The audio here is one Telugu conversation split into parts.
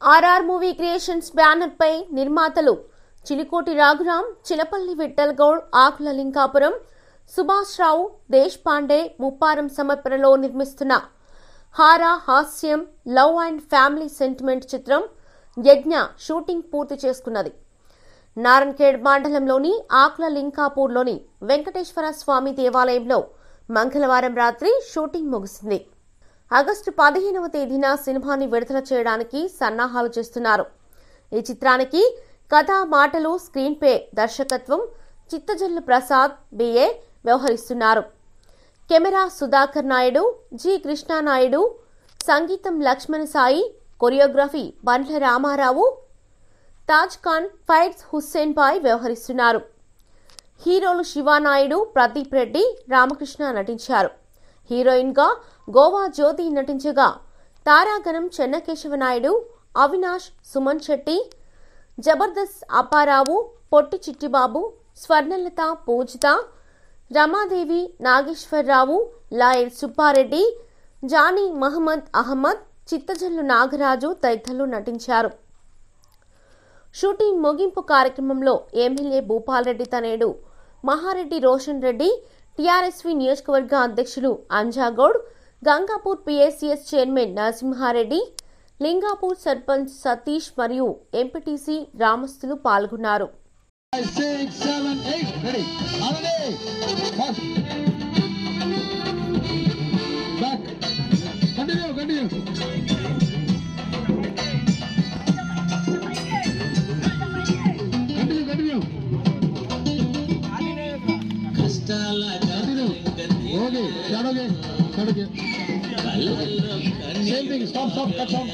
ఆర్ఆర్ మూవీ క్రియేషన్స్ బ్యానర్ పై నిర్మాతలు చిలికోటి రాఘురాం చిలపల్లి విఠల్ గౌడ్ ఆకుల లింకాపురం సుభాష్ రావు దేశ్ పాండే ముప్పారం సమర్పణలో నిర్మిస్తున్న హారా హాస్యం లవ్ అండ్ ఫ్యామిలీ సెంటిమెంట్ చిత్రం యజ్ఞ షూటింగ్ పూర్తి చేసుకున్నది నారన్ఖేడ్ మండలంలోని ఆకుల లింకాపూర్లోని వెంకటేశ్వర స్వామి దేవాలయంలో మంగళవారం రాత్రి షూటింగ్ ముగిసింది ఆగస్టు పదిహేనవ తేదీన సినిమాని విడుదల చేయడానికి సన్నాహాలు చేస్తున్నారు ఈ చిత్రానికి కథ మాటలు స్క్రీన్ పే దర్శకత్వం చిత్తజల్లు ప్రసాద్ బిఏ వ్యవహరిస్తున్నారు కెమెరా సుధాకర్ నాయుడు జి కృష్ణానాయుడు సంగీతం లక్ష్మణ సాయి కొరియోగ్రఫీ బండ్ల రామారావు తాజ్ ఖాన్ ఫైట్స్ హుస్సేన్ బాయ్ వ్యవహరిస్తున్నారు హీరోలు శివానాయుడు ప్రదీప్ రెడ్డి రామకృష్ణ నటించారు హీరోయిన్గా గోవా జ్యోతి నటించగా తారాగణం చెన్నకేశవ నాయుడు అవినాష్ సుమన్ శెట్టి జబర్దస్త్ అప్పారావు పొట్టి చిట్టిబాబు స్వర్ణలత పూజిత రమాదేవి నాగేశ్వరరావు లాయర్ సుబ్బారెడ్డి జానీ మహమ్మద్ అహ్మద్ చిత్తజల్లు నాగరాజు తదితరులు నటించారు షూటింగ్ ముగింపు కార్యక్రమంలో ఎమ్మెల్యే భూపాల్రెడ్డి తనేడు మహారెడ్డి రోషన్ రెడ్డి టీఆర్ఎస్వి నియోజకవర్గ అధ్యక్షులు అంజాగౌడ్ గంగాపూర్ పిఎస్సిఎస్ చైర్మన్ నరసింహారెడ్డి లింగాపూర్ సర్పంచ్ సతీష్ మరియు ఎంపీటీసీ గ్రామస్తులు పాల్గొన్నారు Five, six, seven, eight. Ready. Holiday. First. Back. Continue, continue. Continue, continue. Continue. Okay, start again. Start again. Same thing. Stop, stop, cut sound.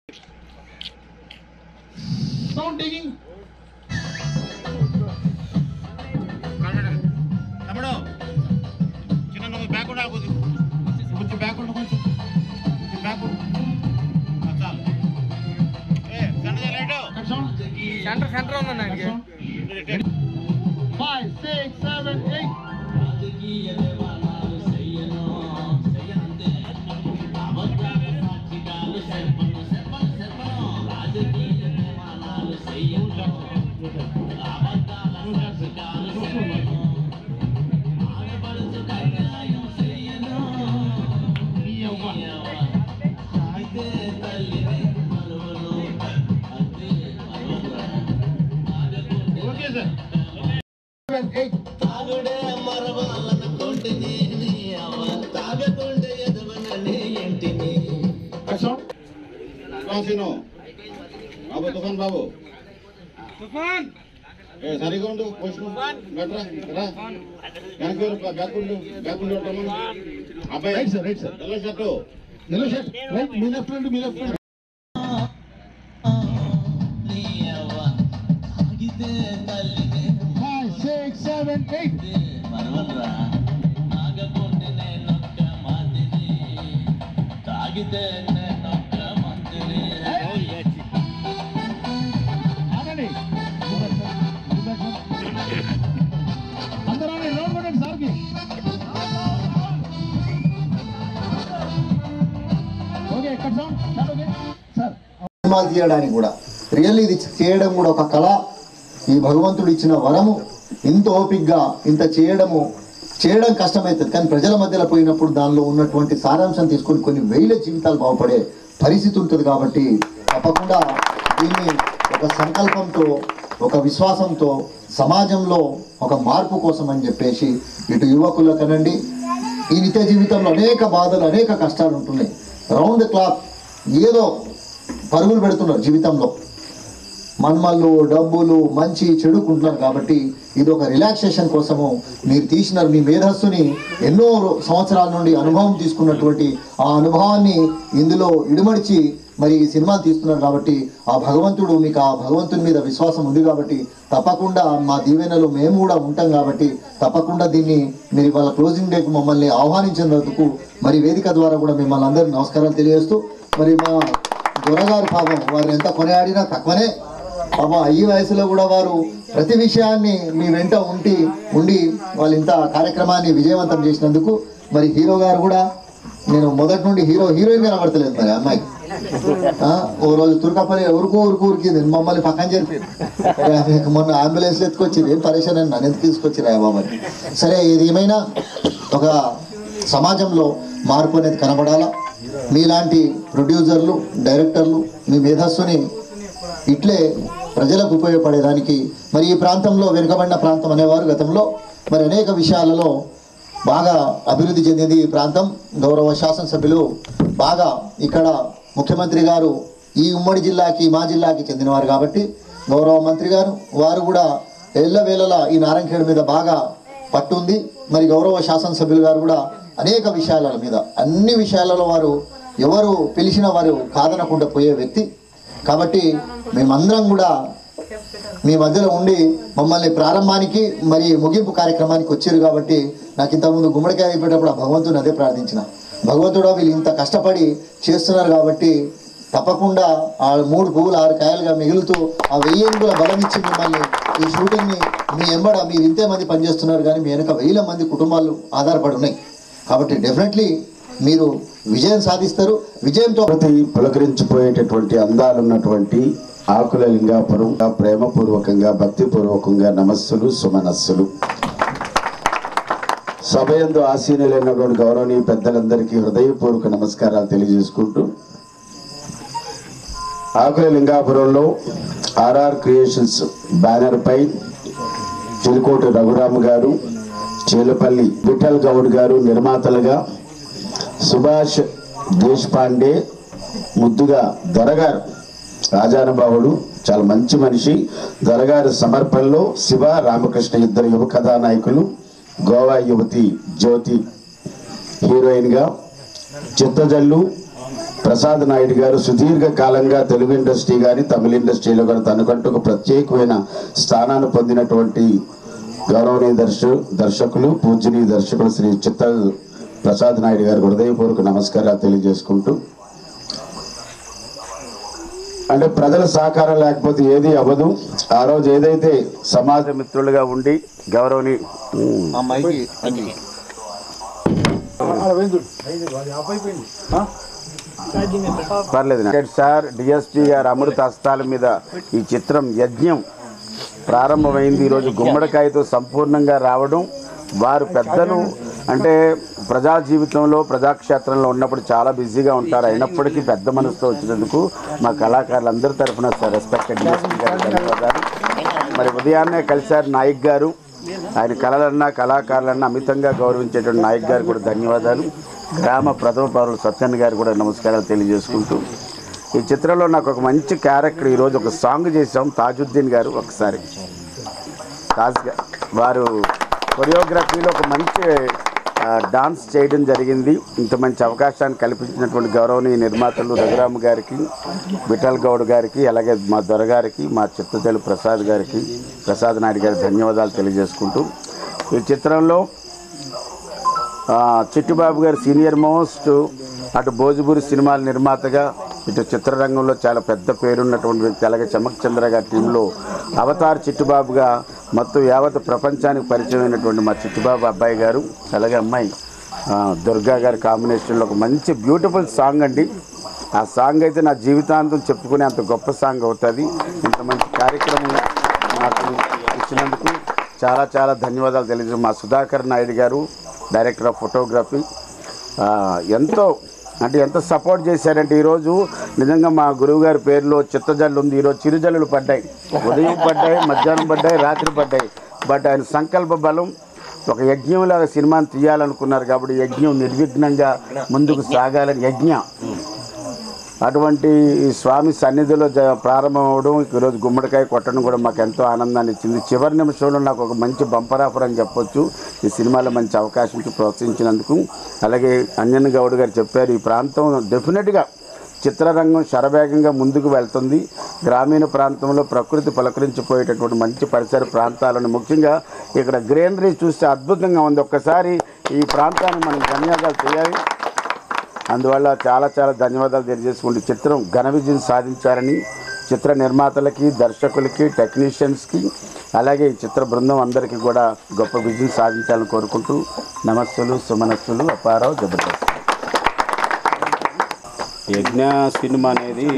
Sound taking. తమ్ముడు చిన్న నువ్వు బ్యాక్ ఉండాలి కొంచెం కొంచెం బ్యాక్ ఉండు కొంచెం కొంచెం బ్యాక్ ఉండు ఆ, చాలు ఏ Sunday light Cut sound. Centre centre ఉందండి ఆయనకి Five, six, seven, eight. Okay sir Seven, eight. Cut sound. కాసిను బాబు తుఫాన్ బాబు తుఫాన్ ఏ సరిగా ఉండు పొజిషన్ గట్రా రా వెనక్కి ఎవరు? బ్యాక్ ఉండు బ్యాక్ ఉండు రమ్మను. అబ్బాయి Right, sir, right, sir. తెల్ల shirt Yellow shirt. Right. Me left hand, me left hand. Five, six, seven, eight. ఆగండి. అందరూ ఆగండి. లోన్ కొట్టండి సార్కి. Okay cut sound start okay sir సినిమాలు తీయడానికి కూడా రియల్లీ ఇది చేయడం కూడా ఒక కళ ఈ భగవంతుడు ఇచ్చిన వరము ఇంత ఓపిగ్గా ఇంత చేయడము చేయడం కష్టమవుతుంది కానీ ప్రజల మధ్యలో పోయినప్పుడు దానిలో ఉన్నటువంటి సారాంశం తీసుకొని కొన్ని వేల జీవితాలు బాగుపడే పరిస్థితి ఉంటుంది కాబట్టి తప్పకుండా దీన్ని ఒక సంకల్పంతో ఒక విశ్వాసంతో సమాజంలో ఒక మార్పు కోసం అని చెప్పేసి ఇటు యువకులకనండి ఈ నిత్య జీవితంలో అనేక బాధలు అనేక కష్టాలు ఉంటున్నాయి రౌండ్ ద క్లాక్ ఏదో పరుగులు పెడుతున్నారు జీవితంలో మన్మల్లు డబ్బులు మంచి చెడుకుంటున్నారు కాబట్టి ఇది ఒక రిలాక్సేషన్ కోసము మీరు తీసినారు మీ మేధస్సుని ఎన్నో సంవత్సరాల నుండి అనుభవం తీసుకున్నటువంటి ఆ అనుభవాన్ని ఇందులో ఇడుమడిచి మరి ఈ సినిమా తీస్తున్నారు కాబట్టి ఆ భగవంతుడు మీకు ఆ భగవంతుని మీద విశ్వాసం ఉంది కాబట్టి తప్పకుండా మా దీవెనలో మేము కూడా ఉంటాం కాబట్టి తప్పకుండా దీన్ని మీరు ఇవాళ క్లోజింగ్ డేకు మమ్మల్ని ఆహ్వానించినందుకు మరి వేదిక ద్వారా కూడా మిమ్మల్ని అందరికీ నమస్కారాలు తెలియజేస్తూ మరి మా దొరగారు పాపం వారు ఎంత కొనియాడినా తక్కువనే పాపం ఈ వయసులో కూడా వారు ప్రతి విషయాన్ని మీ వెంట ఉండి ఉండి వాళ్ళు ఇంత కార్యక్రమాన్ని విజయవంతం చేసినందుకు మరి హీరో గారు కూడా నేను మొదటి నుండి హీరో హీరోయిన్ కనబడతలేదు మరి అమ్మాయి ఆ, ఓ రోజు తుర్కపల్లి ఊరుకు ఊరుకు ఊరికి నేను మమ్మల్ని పక్కన జరిపి మొన్న అంబులెన్స్ ఎత్తుకొచ్చింది ఏం పరేషాన్ అని నన్ను ఎందుకు తీసుకొచ్చిరా బాబాని సరే ఇది ఏమైనా ఒక సమాజంలో మార్పు అనేది కనబడాలా మీలాంటి ప్రొడ్యూసర్లు డైరెక్టర్లు మీ మేధస్సుని ఇట్లే ప్రజలకు ఉపయోగపడేదానికి మరి ఈ ప్రాంతంలో వెనుకబడిన ప్రాంతం అనేవారు గతంలో మరి అనేక విషయాలలో బాగా అభివృద్ధి చెందింది ఈ ప్రాంతం గౌరవ శాసనసభ్యులు బాగా ఇక్కడ ముఖ్యమంత్రి గారు ఈ ఉమ్మడి జిల్లాకి మా జిల్లాకి చెందినవారు కాబట్టి గౌరవ మంత్రి గారు వారు కూడా ఎల్లవేళలా ఈ నారాయణఖేడ్ మీద బాగా పట్టుంది మరి గౌరవ శాసనసభ్యులు గారు కూడా అనేక విషయాల మీద అన్ని విషయాలలో వారు ఎవరు పిలిచిన వారు కాదనకుండా పోయే వ్యక్తి కాబట్టి మేమందరం కూడా మీ మధ్యలో ఉండి మమ్మల్ని ప్రారంభానికి మరి ముగింపు కార్యక్రమానికి వచ్చారు కాబట్టి నాకు ఇంతకుముందు గుమ్మడికాయ అయిపోయేటప్పుడు ఆ భగవంతుని అదే ప్రార్థించిన భగవంతుడు వీళ్ళు ఇంత కష్టపడి చేస్తున్నారు కాబట్టి తప్పకుండా ఆ మూడు పువ్వులు ఆరు కాయలుగా మిగులుతూ ఆ వెయ్యేనుగుల బలం ఇచ్చి మిమ్మల్ని ఈ షూటింగ్ని మీ ఎంబడ మీరు ఇంతే మంది పనిచేస్తున్నారు కానీ మీ వెనక వేల మంది కుటుంబాలు ఆధారపడి ఉన్నాయి కాబట్టి డెఫినెట్లీ మీరు విజయం సాధిస్తారు విజయంతో ప్రతి పులకరించిపోయేటటువంటి అందాలున్నటువంటి ఆకుల లింగాపురం ప్రేమపూర్వకంగా భక్తిపూర్వకంగా నమస్సులు సుమనస్సులు సభయందు ఆసీనులైనటువంటి గౌరవనీయ పెద్దలందరికీ హృదయపూర్వక నమస్కారాలు తెలియజేసుకుంటూ ఆకుల లింగాపురంలో ఆర్ఆర్ క్రియేషన్స్ బ్యానర్ పై చిలుకోటి రఘురామ్ గారు చేలపల్లి విఠల్ గౌడ్ గారు నిర్మాతలుగా సుభాష్ దేశపాండే ముద్దుగా దొరగారు రాజానుభావుడు చాలా మంచి మనిషి దొరగారి సమర్పణలో శివ రామకృష్ణ ఇద్దరు యువ కథానాయకులు గోవా యువతి జ్యోతి హీరోయిన్గా చిత్తజల్లు ప్రసాద్ నాయుడు గారు సుదీర్ఘ కాలంగా తెలుగు ఇండస్ట్రీ కానీ తమిళ ఇండస్ట్రీలో కూడా తనకంటూ ఒక ప్రత్యేకమైన స్థానాన్ని పొందినటువంటి గౌరవనీయ దర్శ దర్శకులు పూజనీయ దర్శకులు శ్రీ చిత్త ప్రసాద్ నాయుడు గారికి హృదయపూర్వక నమస్కారాలు తెలియజేసుకుంటూ అంటే ప్రజల సహకారం లేకపోతే ఏది అవ్వదు ఆ రోజు ఏదైతే సమాజ మిత్రులుగా ఉండి గౌరవని అమ్మాయికి పర్లేదు సార్ డిఎస్పీ గారు అమృత హస్తాల మీద ఈ చిత్రం యజ్ఞం ప్రారంభమైంది ఈరోజు గుమ్మడికాయతో సంపూర్ణంగా రావడం వారు పెద్దలు అంటే ప్రజా జీవితంలో ప్రజాక్షేత్రంలో ఉన్నప్పుడు చాలా బిజీగా ఉంటారు అయినప్పటికీ పెద్ద మనసుతో వచ్చినందుకు మా కళాకారులందరి తరఫున రెస్పెక్టెడ్ డిఎస్పీ గారు ధన్యవాదాలు మరి ఉదయాన్నే కలిశారు నాయక్ గారు ఆయన కళలన్నా కళాకారులన్నా అమితంగా గౌరవించేటువంటి నాయక్ గారు కూడా ధన్యవాదాలు గ్రామ ప్రథమ పౌరులు సత్యన్ గారు కూడా నమస్కారాలు తెలియజేసుకుంటూ ఈ చిత్రంలో నాకు ఒక మంచి క్యారెక్టర్ ఈరోజు ఒక సాంగ్ చేసాం తాజుద్దీన్ గారు ఒకసారి తాజ్ గా- వారు కొరియోగ్రఫీలో ఒక మంచి ఆ, డాన్స్ చేయడం జరిగింది ఇంత మంచి అవకాశాన్ని కల్పించినటువంటి గౌరవనీయ నిర్మాతలు రఘురామ్ గారికి విఠల్ గౌడ్ గారికి అలాగే మా దొరగారికి మా చిత్తతెలు ప్రసాద్ గారికి ప్రసాద్ నాయుడు గారికి ధన్యవాదాలు తెలియజేసుకుంటూ ఈ చిత్రంలో ఆ, చిట్టుబాబు గారు సీనియర్ మోస్ట్ అటు భోజపురి సినిమాల నిర్మాతగా ఇటు చిత్రరంగంలో చాలా పెద్ద పేరున్నటువంటి వ్యక్తి అలాగే చమక్ చంద్ర గారి టీంలో అవతార్ చిట్టుబాబుగా మొత్తం యావత్ ప్రపంచానికి పరిచయం అయినటువంటి మా చిట్టుబాబు అబ్బాయి గారు అలాగే అమ్మాయి ఆ, దుర్గా గారి కాంబినేషన్లో ఒక మంచి బ్యూటిఫుల్ సాంగ్ అండి ఆ సాంగ్ అయితే నా జీవితాంతం చెప్పుకునే అంత గొప్ప సాంగ్ అవుతుంది ఇంత మంచి కార్యక్రమం నాకు ఇచ్చినందుకు చాలా చాలా ధన్యవాదాలు తెలియజేస్తాం మా సుధాకర్ నాయుడు గారు డైరెక్టర్ ఆఫ్ ఫోటోగ్రఫీ ఆ, ఎంతో అంటే ఎంత సపోర్ట్ చేశారంటే ఈరోజు నిజంగా మా గురువు గారి పేరులో చిత్తజల్లు ఉంది ఈరోజు చిరుజల్లులు పడ్డాయి ఉదయం పడ్డాయి మధ్యాహ్నం పడ్డాయి రాత్రి పడ్డాయి బట్ ఆయన సంకల్ప బలం ఒక యజ్ఞంలాగా సినిమాని తీయాలనుకున్నారు కాబట్టి యజ్ఞం నిర్విఘ్నంగా ముందుకు సాగాలని యజ్ఞ అటువంటి ఈ స్వామి సన్నిధిలో జ ప్రారంభం అవడం ఈరోజు గుమ్మడికాయ కొట్టడం కూడా మాకు ఎంతో ఆనందాన్ని ఇచ్చింది చివరి నిమిషంలో నాకు ఒక మంచి బంపర్ ఆఫర్ అని చెప్పొచ్చు ఈ సినిమాలో మంచి అవకాశం ఇచ్చి ప్రోత్సహించినందుకు అలాగే అంజన్ గౌడ్ గారు చెప్పారు ఈ ప్రాంతం డెఫినెట్గా చిత్రరంగం శరవేగంగా ముందుకు వెళ్తుంది గ్రామీణ ప్రాంతంలో ప్రకృతి పలకరించిపోయేటటువంటి మంచి పరిసర ప్రాంతాలను ముఖ్యంగా ఇక్కడ గ్రీనరీ చూస్తే అద్భుతంగా ఉంది ఒక్కసారి ఈ ప్రాంతాన్ని మనం ధన్యవాదాలు చేయాలి అందువల్ల చాలా చాలా ధన్యవాదాలు తెలియజేసుకుంటూ చిత్రం ఘన విజయం సాధించారని చిత్ర నిర్మాతలకి దర్శకులకి టెక్నీషియన్స్కి అలాగే ఈ చిత్ర బృందం అందరికీ కూడా గొప్ప విజయం సాధించాలని కోరుకుంటూ నమస్సులు సుమనస్సులు అపారావు జబర్దస్త్ యజ్ఞ సినిమా అనేది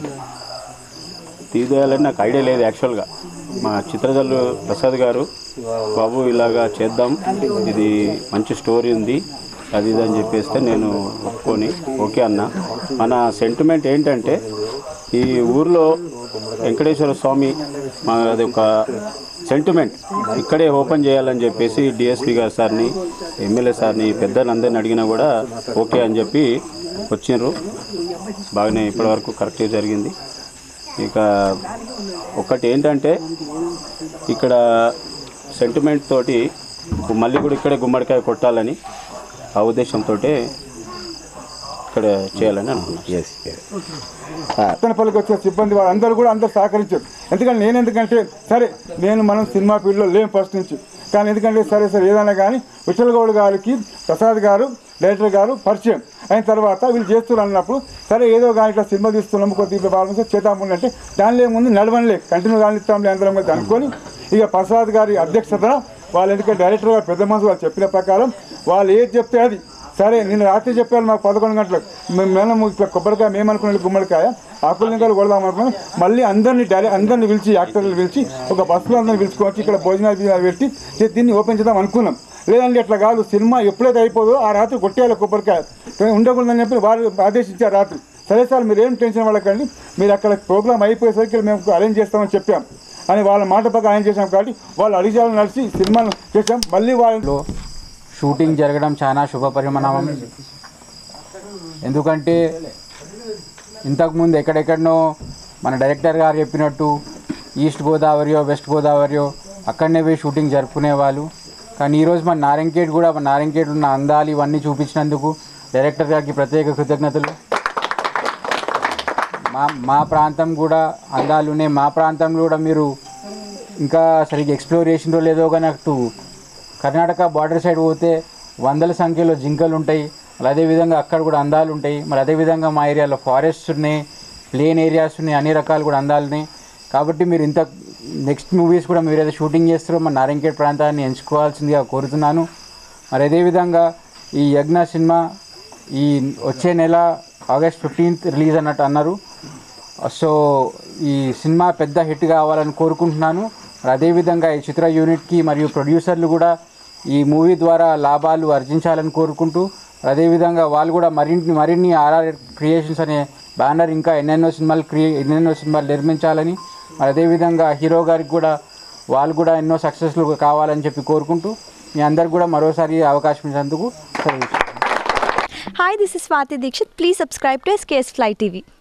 తీయాలని నాకు ఐడియా లేదు యాక్చువల్గా మా చిత్రజల్లు ప్రసాద్ గారు బాబు ఇలాగా చేద్దాం ఇది మంచి స్టోరీ ఉంది అది ఇది అని చెప్పేస్తే నేను ఒప్పుకొని ఓకే అన్న మన సెంటిమెంట్ ఏంటంటే ఈ ఊర్లో వెంకటేశ్వర స్వామి మా అది ఒక సెంటిమెంట్ ఇక్కడే ఓపెన్ చేయాలని చెప్పేసి డిఎస్పి గారు సార్ని ఎమ్మెల్యే సార్ని పెద్దలందరిని అడిగినా కూడా ఓకే అని చెప్పి వచ్చిండ్రు బాగానే ఇప్పటివరకు కరెక్ట్గా జరిగింది ఇక ఒకటి ఏంటంటే ఇక్కడ సెంటిమెంట్ తోటి మళ్ళీ కూడా ఇక్కడే గుమ్మడికాయ కొట్టాలని ఆ ఉద్దేశంతో ఇక్కడ చేయాలని అనుకున్నాను పల్లెకి వచ్చే సిబ్బంది వాళ్ళందరూ కూడా అందరూ సహకరించారు ఎందుకంటే నేను ఎందుకంటే సరే నేను మనం సినిమా ఫీల్డ్లో లేం ఫస్ట్ నుంచి కానీ ఎందుకంటే సరే సరే ఏదైనా కానీ విఠల్ గౌడ్ గారికి ప్రసాద్ గారు డైరెక్టర్ గారు పరిచయం అయిన తర్వాత వీళ్ళు చేస్తున్నారు అన్నప్పుడు సరే ఏదో కానీ ఇట్లా సినిమా తీస్తున్నాము కొద్దిగా ఇట్లా బాగా చేద్దాము అంటే దానిలో ఏముంది నడవనిలే కంటిన్యూ కానిస్తాంలే అందరం కలిసి అనుకొని ఇక ప్రసాద్ గారి అధ్యక్షతన వాళ్ళు ఎందుకంటే డైరెక్టర్ గారు పెద్ద మనసు వాళ్ళు చెప్పిన ప్రకారం వాళ్ళు ఏది చెప్తే అది సరే నేను రాత్రి చెప్పాను మాకు పదకొండు గంటలకు మేము మేము ఇట్లా కొబ్బరికాయ మేము అనుకునే గుమ్మడికాయ ఆకుల నింకాయలు కొడదాం అనుకున్నాం మళ్ళీ అందరినీ డైరెక్ట్ అందరిని పిలిచి యాక్టర్లు పిలిచి ఒక బస్సులో అందరిని పిలుచుకోవచ్చు ఇక్కడ భోజనాలు గీజనాలు పెట్టి చే- దీన్ని ఓపెన్ చేద్దాం అనుకున్నాం లేదండి అట్లా కాదు సినిమా ఎప్పుడైతే అయిపోదో ఆ రాత్రి కొట్టేయాలి కొబ్బరికాయ ఉండకూడదని చెప్పి వారు ఆదేశించారు రాత్రి సరే సార్ మీరు ఏం టెన్షన్ వాళ్ళకండి మీరు అక్కడ ప్రోగ్రామ్ అయిపోయేసరికి మేము అరేంజ్ చేస్తామని చెప్పాం అని వాళ్ళ మాట పక్క అరేంజ్ చేసాం కాబట్టి వాళ్ళు అడిగాలు నడిచి సినిమాను చేసాం మళ్ళీ వాళ్ళు షూటింగ్ జరగడం చాలా శుభ పరిమాణం ఎందుకంటే ఇంతకుముందు ఎక్కడెక్కడనో మన డైరెక్టర్ గారు చెప్పినట్టు ఈస్ట్ గోదావరియో వెస్ట్ గోదావరియో అక్కడనే పోయి షూటింగ్ జరుపుకునేవాళ్ళు కానీ ఈరోజు మన నారాయణఖేడ్ కూడా మన నారాయణఖేడ్ ఉన్న అందాలు ఇవన్నీ చూపించినందుకు డైరెక్టర్ గారికి ప్రత్యేక కృతజ్ఞతలు మా మా ప్రాంతం కూడా అందాలు ఉన్నాయి మా ప్రాంతంలో కూడా మీరు ఇంకా సరిగ్గా ఎక్స్ప్లోర్ చేసిందో లేదో కానీ అటు కర్ణాటక బార్డర్ సైడ్ పోతే వందల సంఖ్యలో జింకలు ఉంటాయి మరి అదేవిధంగా అక్కడ కూడా అందాలు ఉంటాయి మరి అదేవిధంగా మా ఏరియాలో ఫారెస్ట్స్ ఉన్నాయి ప్లేన్ ఏరియాస్ ఉన్నాయి అన్ని రకాలు కూడా అందాలు ఉన్నాయి కాబట్టి మీరు ఇంత నెక్స్ట్ మూవీస్ కూడా మీరు ఏదైతే షూటింగ్ చేస్తారో మన నారాయణఖేడ్ ప్రాంతాన్ని ఎంచుకోవాల్సిందిగా కోరుతున్నాను మరి అదేవిధంగా ఈ యజ్ఞ సినిమా ఈ వచ్చే నెల ఆగస్ట్ ఫిఫ్టీన్త్ రిలీజ్ అన్నట్టు అన్నారు సో ఈ సినిమా పెద్ద హిట్ కావాలని కోరుకుంటున్నాను మరి అదేవిధంగా ఈ చిత్ర యూనిట్కి మరియు ప్రొడ్యూసర్లు కూడా ఈ మూవీ ద్వారా లాభాలు ఆర్జించాలని కోరుకుంటూ మరి అదేవిధంగా వాళ్ళు కూడా మరిన్ని మరిన్ని ఆర్ఆర్ క్రియేషన్స్ అనే బ్యానర్ ఇంకా ఎన్నెన్నో సినిమాలు క్రియే ఎన్నెన్నో సినిమాలు నిర్మించాలని మరి అదేవిధంగా హీరో గారికి కూడా వాళ్ళు కూడా ఎన్నో సక్సెస్లు కావాలని చెప్పి కోరుకుంటూ మీ అందరికి కూడా మరోసారి అవకాశం ఇచ్చినందుకు సెలవు Hi, this is Swati Dikshit. Please subscribe to SKS Fly TV.